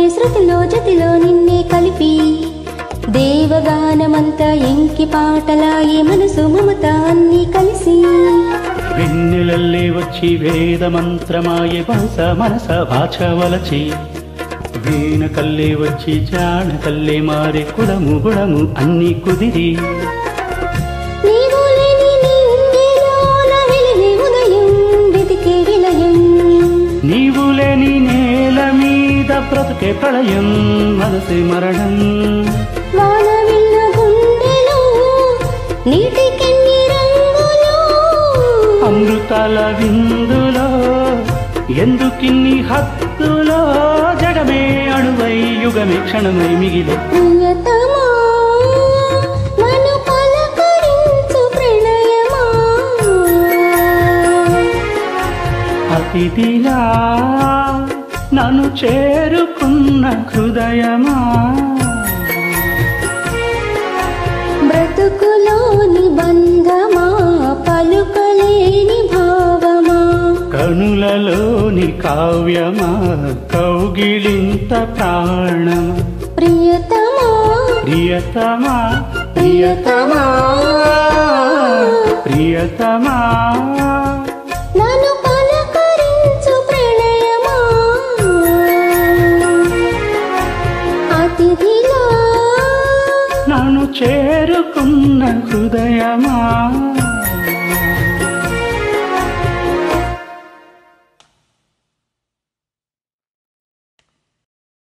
పాడే శృతిలో జతిలో నిన్నే కలిపి దేవగానమంతా ఎంకి పాటలాయే మనసు మమత అన్ని కలిసి వెన్నెలల్లే వచ్చి వేద మంత్రమాయే భాష మనస భాష వలచి వీణ కల్లే వచ్చి జాణ కల్లే మారే కులము గుణము అన్ని కుదిరి నీవు లేని నీ ఉండేలోన వెలిగే ఉదయం వెతికే విలయం నీవు లేని నేల మీద బ్రతుకే ప్రళయం మనసే మరణం వాన విల్ల గుండెలో నీటికెన్ని రంగులు అమృతాల విందులో ఎందుకిన్ని హత్తులో జగమే అణువై యుగమే క్షణమై మిగిలి ప్రియతమా నన్ను పలకరించు ప్రణయమా అతిథిలా నన్ను చేరుకున్న హృదయమా బ్రతుకులోని బంధమా పలుకలేని భావమా కనులలోని కావ్యమా కౌగిలింత ప్రాణమా ప్రియతమా ప్రియతమా ప్రియతమా ప్రియతమా నన్ను పలకరించు ప్రణయమా అతిథిలా నన్ను చేరుకున్న హృదయమా